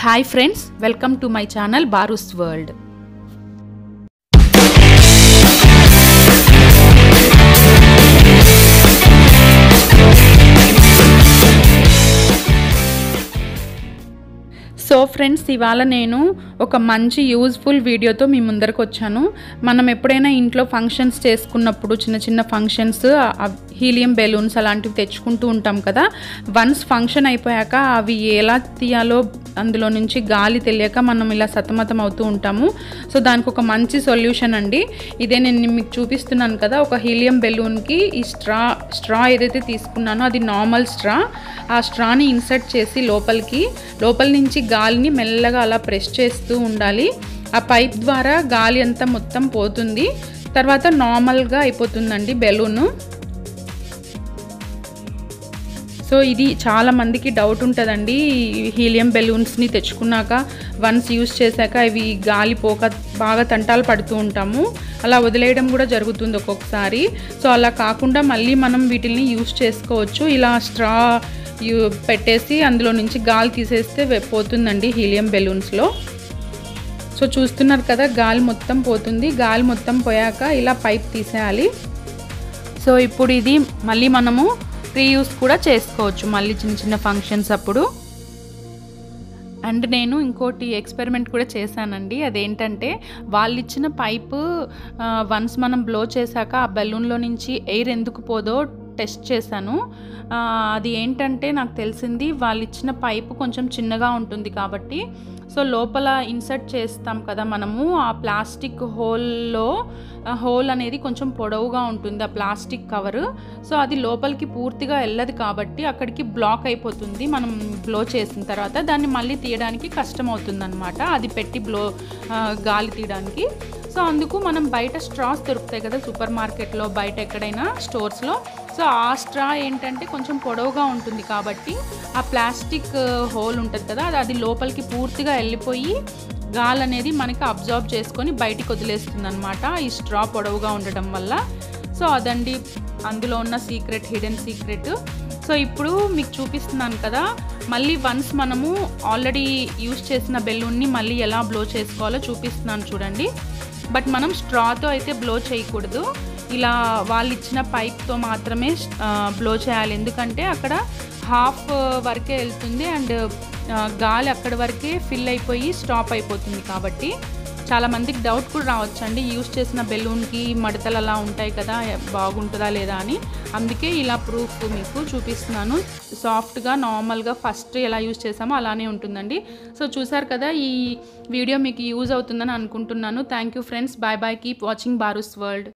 hi friends welcome to my channel Baru's world so friends ఇవాళ నేను ఒక మంచి యూజ్ఫుల్ వీడియోతో మీ ముందరకు వచ్చాను మనం ఎప్పుడైనా ఇంట్లో ఫంక్షన్స్ చేసుకున్నప్పుడు చిన్న చిన్న ఫంక్షన్స్ హీలియం బెలూన్స్ అలాంటివి తెచ్చుకుంటూ ఉంటాం కదా వన్స్ ఫంక్షన్ అయిపోయాక అవి ఎలా తీయాలో అందులో నుంచి గాలి తెలియక మనం ఇలా సతమతం అవుతూ ఉంటాము సో దానికి ఒక మంచి సొల్యూషన్ అండి ఇదే నేను మీకు చూపిస్తున్నాను కదా ఒక హీలియం బెలూన్కి ఈ స్ట్రా స్ట్రా ఏదైతే తీసుకున్నానో అది నార్మల్ స్ట్రా ఆ స్ట్రాని ఇన్సర్ట్ చేసి లోపలికి లోపల నుంచి గాలిని మెల్లగా అలా ప్రెస్ చేస్తూ ఉండాలి ఆ పైప్ ద్వారా గాలి అంతా మొత్తం పోతుంది తర్వాత నార్మల్గా అయిపోతుందండి బెలూను సో ఇది చాలా మందికి డౌట్ ఉంటుందండి హీలియం బెలూన్స్ని తెచ్చుకున్నాక వన్స్ యూస్ చేశాక ఇవి గాలి పోక బాగా తంటాలు పడుతూ ఉంటాము అలా వదిలేయడం కూడా జరుగుతుంది ఒక్కొక్కసారి సో అలా కాకుండా మళ్ళీ మనం వీటిని యూస్ చేసుకోవచ్చు ఇలా స్ట్రా యూ పెట్టేసి అందులో నుంచి గాలి తీసేస్తే పోతుందండి హీలియం బెలూన్స్లో సో చూస్తున్నారు కదా గాలి మొత్తం పోతుంది గాలి మొత్తం పోయాక ఇలా పైప్ తీసేయాలి సో ఇప్పుడు ఇది మళ్ళీ మనము రీయూస్ కూడా చేసుకోవచ్చు మళ్ళీ చిన్న చిన్న ఫంక్షన్స్ అప్పుడు అండ్ నేను ఇంకోటి ఎక్స్పెరిమెంట్ కూడా చేశానండి అదేంటంటే వాళ్ళు ఇచ్చిన పైపు వన్స్ మనం బ్లో చేశాక ఆ బెలూన్లో నుంచి ఎయిర్ ఎందుకు పోదో టెస్ట్ చేశాను అది ఏంటంటే నాకు తెలిసింది వాళ్ళు ఇచ్చిన పైపు కొంచెం చిన్నగా ఉంటుంది కాబట్టి సో లోపల ఇన్సర్ట్ చేస్తాం కదా మనము ఆ ప్లాస్టిక్ హోల్లో హోల్ అనేది కొంచెం పొడవుగా ఉంటుంది ఆ ప్లాస్టిక్ కవర్ సో అది లోపలికి పూర్తిగా వెళ్ళదు కాబట్టి అక్కడికి బ్లాక్ అయిపోతుంది మనం బ్లో చేసిన తర్వాత దాన్ని మళ్ళీ తీయడానికి కష్టం అవుతుందన్నమాట అది పెట్టి బ్లో గాలి తీయడానికి సో అందుకు మనం బయట స్ట్రాస్ దొరుకుతాయి కదా సూపర్ మార్కెట్లో బయట ఎక్కడైనా స్టోర్స్లో సో ఆ స్ట్రా ఏంటంటే కొంచెం పొడవుగా ఉంటుంది కాబట్టి ఆ ప్లాస్టిక్ హోల్ ఉంటుంది కదా అది అది లోపలికి పూర్తిగా వెళ్ళిపోయి గాలి అనేది మనకి అబ్జార్బ్ చేసుకొని బయటికి వదిలేస్తుంది అనమాట ఈ స్ట్రా పొడవుగా ఉండటం వల్ల సో అదండి అందులో ఉన్న సీక్రెట్ హిడెన్ సీక్రెట్ సో ఇప్పుడు మీకు చూపిస్తున్నాను కదా మళ్ళీ వన్స్ మనము ఆల్రెడీ యూస్ చేసిన బెలూన్ని మళ్ళీ ఎలా బ్లో చేసుకోవాలో చూపిస్తున్నాను చూడండి బట్ మనం స్ట్రాతో అయితే బ్లో చేయకూడదు ఇలా వాళ్ళు ఇచ్చిన పైప్తో మాత్రమే బ్లో చేయాలి ఎందుకంటే అక్కడ హాఫ్ వరకే వెళ్తుంది అండ్ గాలి అక్కడి వరకే ఫిల్ అయిపోయి స్టాప్ అయిపోతుంది కాబట్టి చాలా మందికి డౌట్ కూడా రావచ్చండి యూస్ చేసిన బెలూన్కి మడతలు అలా ఉంటాయి కదా బాగుంటుందా లేదా అని అందుకే ఇలా ప్రూఫ్ మీకు చూపిస్తున్నాను సాఫ్ట్గా నార్మల్గా ఫస్ట్ ఎలా యూస్ చేసామో అలానే ఉంటుందండి సో చూసారు కదా ఈ వీడియో మీకు యూజ్ అవుతుందని అనుకుంటున్నాను thank you friends bye bye keep watching Baru's world